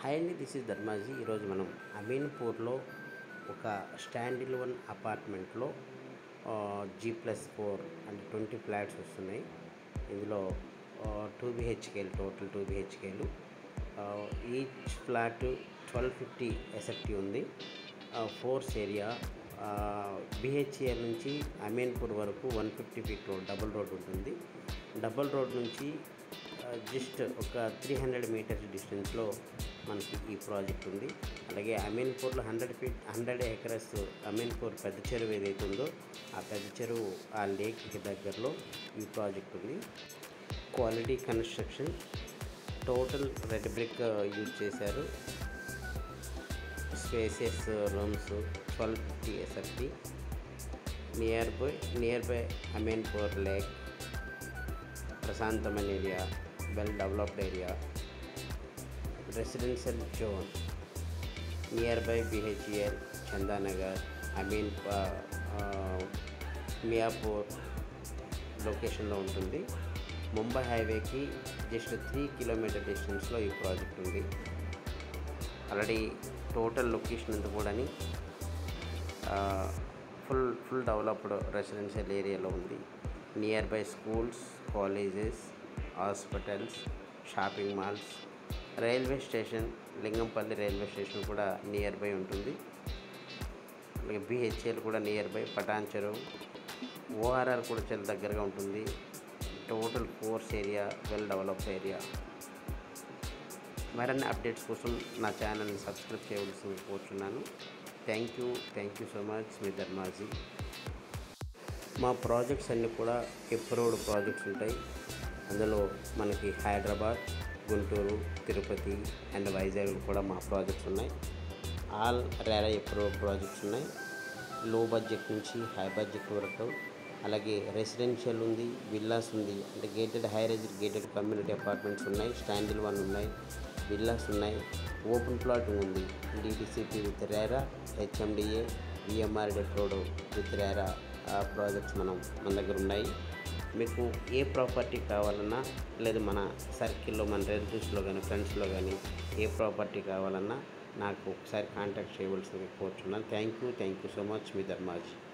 hi అండి this is Dharmaji ఈరోజు మనం అమీన్పూర్లో ఒక స్టాండ్ వన్ అపార్ట్మెంట్లో జీ ప్లస్ ఫోర్ అంటే ట్వంటీ ఫ్లాట్స్ వస్తున్నాయి ఇందులో టూ బిహెచ్కేలు టోటల్ టూ బిహెచ్కేలు each flat twelve fifty SFT ఉంది ఫోర్స్ ఏరియా బిహెచ్ఏఎల్ నుంచి అమీన్పూర్ వరకు one fifty feet road double road ఉంటుంది డబుల్ రోడ్ నుంచి జస్ట్ ఒక త్రీ హండ్రెడ్ మీటర్స్ డిస్టెన్స్లో మనకి ఈ ప్రాజెక్ట్ ఉంది అలాగే అమీన్పూర్లో hundred feet hundred acres Ameenpur పెద్ద చెరువు ఏదైతే ఉందో ఆ పెద్ద చెరువు ఆ లేక్కి దగ్గరలో ఈ ప్రాజెక్ట్ ఉంది quality construction total red brick use చేశారు spaces rooms twelve fifty SFT nearby nearby Ameenpur lake ప్రశాంతమైన area well developed area residential zone nearby BHEL Chandanagar Ameen Miyapur లొకేషన్లో ఉంటుంది ముంబై హైవేకి జస్ట్ త్రీ కిలోమీటర్ డిస్టెన్స్లో ఈ ప్రాజెక్ట్ ఉంది ఆల్రెడీ టోటల్ లొకేషన్ అంతా కూడా ఫుల్ ఫుల్ డెవలప్డ్ రెసిడెన్షియల్ ఏరియాలో ఉంది nearby schools colleges hospitals shopping malls railway station Lingampalli railway station కూడా నియర్ బై ఉంటుంది అలాగే బిహెచ్ఎల్ కూడా నియర్ బై పటాన్ చెరువు ఓఆర్ఆర్ కూడా చాలా దగ్గరగా ఉంటుంది టోటల్ ఫోర్స్ ఏరియా వెల్ డెవలప్డ్ ఏరియా మరిన్ని అప్డేట్స్ కోసం నా ఛానల్ని సబ్స్క్రైబ్ చేయవలసింది కోరుచున్నాను thank you thank you so much మీ ధర్మాజీ మా ప్రాజెక్ట్స్ అన్నీ కూడా ఎప్రూవ్డ్ ప్రాజెక్ట్స్ ఉంటాయి అందులో మనకి హైదరాబాద్ గుంటూరు తిరుపతి అండ్ వైజాగ్ కూడా మా ప్రాజెక్ట్స్ ఉన్నాయి ఆల్ రేరా ఎప్రూవ్ ప్రాజెక్ట్స్ ఉన్నాయి లో బడ్జెట్ నుంచి హై బడ్జెట్ వరకు అలాగే రెసిడెన్షియల్ ఉంది విల్లాస్ ఉంది అంటే gated high rise gated community apartments ఉన్నాయి స్టాండిల్ వన్ ఉన్నాయి విల్లాస్ ఉన్నాయి ఓపెన్ ప్లాటింగ్ ఉంది DTCP with RERA HMDA VMR approved with RERA projects మనం మన దగ్గర ఉన్నాయి మీకు ఏ ప్రాపర్టీ కావాలన్నా లేదు మన సర్కిల్లో మన రిలేటివ్స్లో కానీ ఫ్రెండ్స్లో కానీ ఏ ప్రాపర్టీ కావాలన్నా నాకు ఒకసారి కాంటాక్ట్ చేయవలసింది కోరుచున్నాను thank you thank you so much మీ ధర్మాజీ